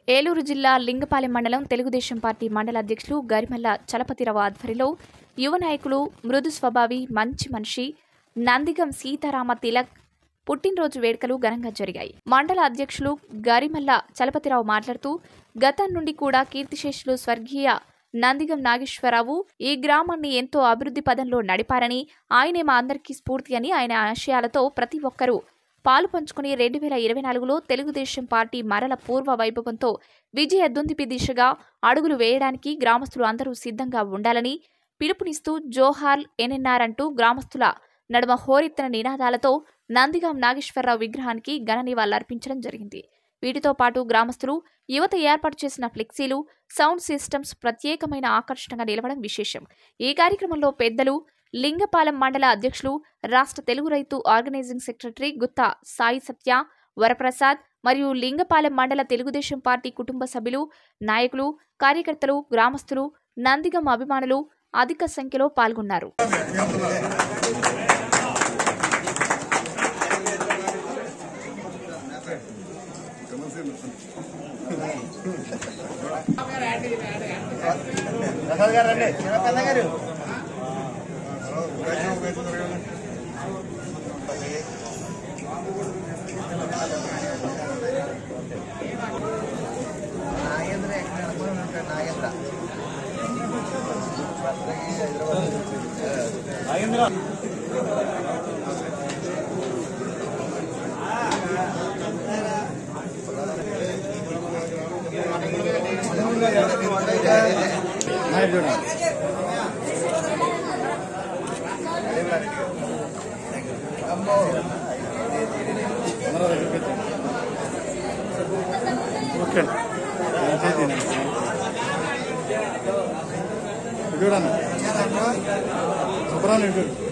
ఏలూరు జిల్లా లింగపాలెం మండలం తెలుగుదేశం పార్టీ మండల అధ్యక్షులు గరిమల్ల చలపతిరావు ఆధ్వర్యంలో యువ నాయకులు మృదు స్వభావి మంచి మనిషి నందిగం సీతారామ తిలక్ పుట్టినరోజు వేడుకలు ఘనంగా జరిగాయి మండల అధ్యక్షులు గరిమల్ల చలపతిరావు మాట్లాడుతూ గతం నుండి కూడా కీర్తిశేషులు స్వర్గీయ నందిగం నాగేశ్వరరావు ఈ గ్రామాన్ని ఎంతో అభివృద్ధి పదంలో నడిపారని ఆయనే మా అందరికీ స్ఫూర్తి అని ఆయన ఆశయాలతో ప్రతి ఒక్కరూ పాలు పంచుకుని రెండు వేల ఇరవై నాలుగులో తెలుగుదేశం పార్టీ మరల పూర్వ వైభవంతో విజయ దుందిపి దిశగా అడుగులు వేయడానికి గ్రామస్తులు అందరూ సిద్ధంగా ఉండాలని పిలుపునిస్తూ జోహార్ ఎన్ఎన్ఆర్ అంటూ గ్రామస్తుల నడుమ హోరెత్తిన నినాదాలతో నందిగాం నాగేశ్వరరావు విగ్రహానికి ఘన నివాళులర్పించడం జరిగింది వీటితో పాటు గ్రామస్తులు యువత ఏర్పాటు చేసిన ఫ్లెక్సీలు సౌండ్ సిస్టమ్స్ ప్రత్యేకమైన ఆకర్షణగా నిలవడం విశేషం ఈ కార్యక్రమంలో పెద్దలు లింగపాలెం మండల అధ్యక్షులు రాష్ట్ర తెలుగు రైతు ఆర్గనైజింగ్ సెక్రటరీ గుత్తా సాయి సత్య వరప్రసాద్ మరియు లింగపాలెం మండల తెలుగుదేశం పార్టీ కుటుంబ సభ్యులు నాయకులు కార్యకర్తలు గ్రామస్తులు నందిగం అభిమానులు అధిక సంఖ్యలో పాల్గొన్నారు ప్రసాద్ గారు రండి ప్రసాద్ గారు నాగేంద్ర ఎక్కడ అనుకుని ఉంటాడు నాగేంద్ర ఓకే చూడన్న శుభ్రాన్ని ఇటు